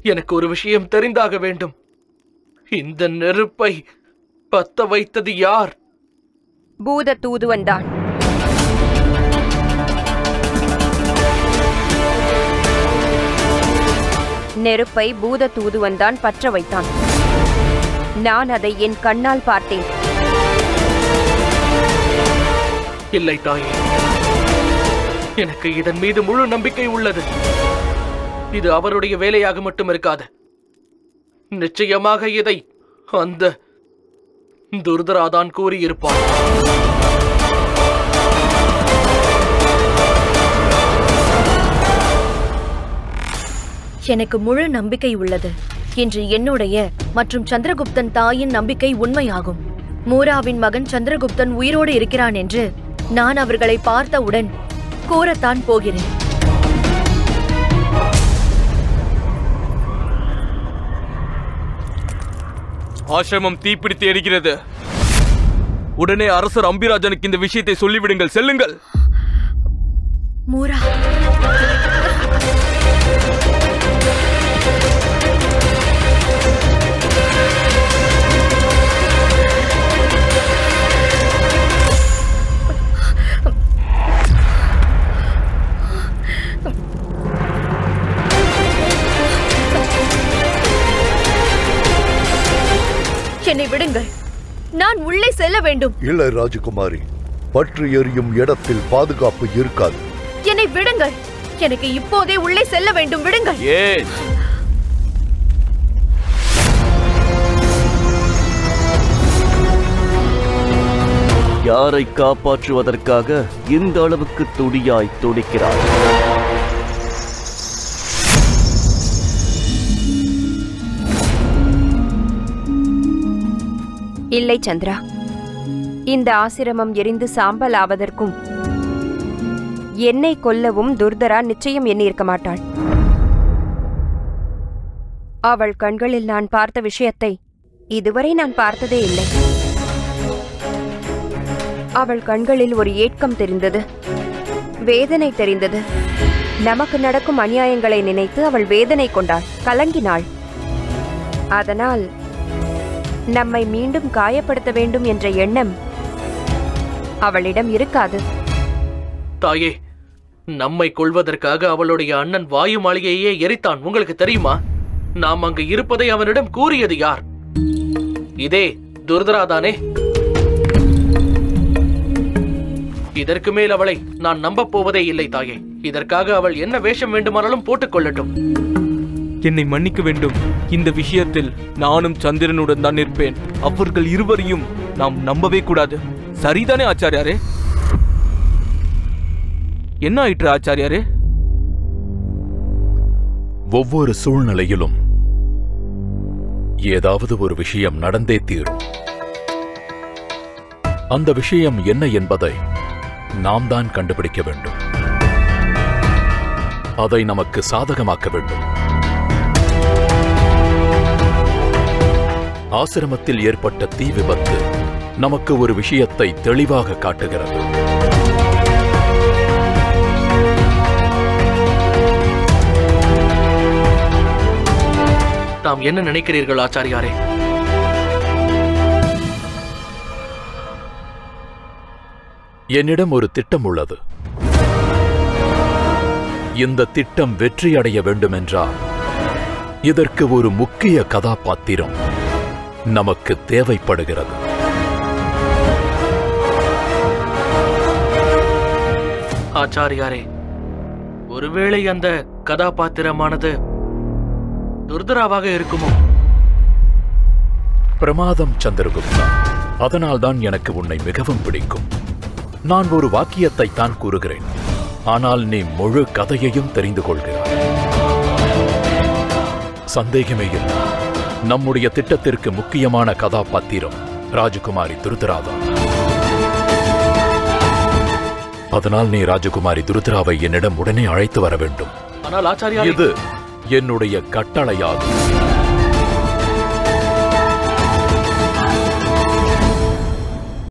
எனக்கு ஒரு விஷயம் தெரிந்தாக வேண்டும் இந்த நெருப்பை பத்த வைத்தது யார் பூத தூதுவன்தான் நெருப்பை பூத தூதுவன்தான் பற்ற வைத்தான் நான் அதை என் கண்ணால் பார்த்தேன் இல்லை தாயே எனக்கு இதன் மீது முழு நம்பிக்கை உள்ளது இது அவருடைய வேலையாக மட்டும் இருக்காது நிச்சயமாக இதை அந்த துர்தராதான் கூறியிருப்பான் எனக்கு முழு நம்பிக்கை உள்ளது இன்று என்னுடைய மற்றும் சந்திரகுப்தன் தாயின் நம்பிக்கை உண்மையாகும் மூராவின் மகன் சந்திரகுப்தன் உயிரோடு இருக்கிறான் என்று நான் அவர்களை பார்த்தவுடன் கூறத்தான் போகிறேன் ஆசிரமம் தீப்பிடித்து எரிகிறது உடனே அரசர் அம்பிராஜனுக்கு இந்த விஷயத்தை சொல்லிவிடுங்கள் செல்லுங்கள் மூரா என்னை விடுங்கள் நான் உள்ளே செல்ல வேண்டும் இல்லை ராஜகுமாரி பற்றி எரியும் இடத்தில் பாதுகாப்பு இருக்காது என்னை விடுங்கள் எனக்கு இப்போதே உள்ளே செல்ல வேண்டும் விடுங்கள் ஏன் யாரை காப்பாற்றுவதற்காக இந்த அளவுக்கு துடியாய் துடிக்கிறார் இல்லை சந்திரா இந்த ஆசிரமம் எரிந்து சாம்பல் ஆவதற்கும் என்னை கொல்லவும் துர்தரா நிச்சயம் எண்ணியிருக்க மாட்டாள் அவள் கண்களில் நான் பார்த்த விஷயத்தை இதுவரை நான் பார்த்ததே இல்லை அவள் கண்களில் ஒரு ஏட்கம் தெரிந்தது வேதனை தெரிந்தது நமக்கு நடக்கும் அநியாயங்களை நினைத்து அவள் வேதனை கொண்டாள் கலங்கினாள் அதனால் நம்மை மீண்டும் காயப்படுத்த வேண்டும் என்ற எண்ணம் அவளிடம் இருக்காது தாயே நம்மை கொள்வதற்காக அவளுடைய அண்ணன் வாயு மாளிகையே எரித்தான் உங்களுக்கு தெரியுமா நாம் அங்கு இருப்பதை அவனிடம் கூறியது யார் இதே துர்தராதானே இதற்கு மேல் அவளை நான் நம்பப் போவதே இல்லை தாயே இதற்காக அவள் என்ன வேஷம் வேண்டுமானாலும் போட்டுக் கொள்ளட்டும் என்னை மன்னிக்க வேண்டும் இந்த விஷயத்தில் நானும் சந்திரனுடன் தான் இருப்பேன் அவர்கள் இருவரையும் நாம் நம்பவே கூடாது சரிதானே ஆச்சாரியாரே என்ன ஆயிற்று ஆச்சாரியாரே ஒவ்வொரு சூழ்நிலையிலும் ஏதாவது ஒரு விஷயம் நடந்தே தீரும் அந்த விஷயம் என்ன என்பதை நாம் தான் கண்டுபிடிக்க வேண்டும் அதை நமக்கு சாதகமாக்க வேண்டும் ஆசிரமத்தில் ஏற்பட்ட தீ விபத்து நமக்கு ஒரு விஷயத்தை தெளிவாக காட்டுகிறது தாம் என்ன நினைக்கிறீர்கள் ஆச்சாரியாரே என்னிடம் ஒரு திட்டம் உள்ளது இந்த திட்டம் வெற்றியடைய வேண்டுமென்றால் இதற்கு ஒரு முக்கிய கதாபாத்திரம் நமக்கு தேவைப்படுகிறது ஆச்சாரியாரே ஒருவேளை அந்த கதாபாத்திரமானது துர்தராவாக இருக்குமோ பிரமாதம் சந்திரகுப்தா அதனால்தான் எனக்கு உன்னை மிகவும் பிடிக்கும் நான் ஒரு வாக்கியத்தை தான் கூறுகிறேன் ஆனால் நீ முழு கதையையும் தெரிந்து கொள்கிறாய் சந்தேகமே இல்லை நம்முடைய திட்டத்திற்கு முக்கியமான கதாபாத்திரம் ராஜகுமாரி துருதராதா அதனால் நீ ராஜகுமாரி துருதராவை என்னிடம் உடனே அழைத்து வர வேண்டும் ஆனால் ஆச்சாரியாரே இது என்னுடைய கட்டளையாகும்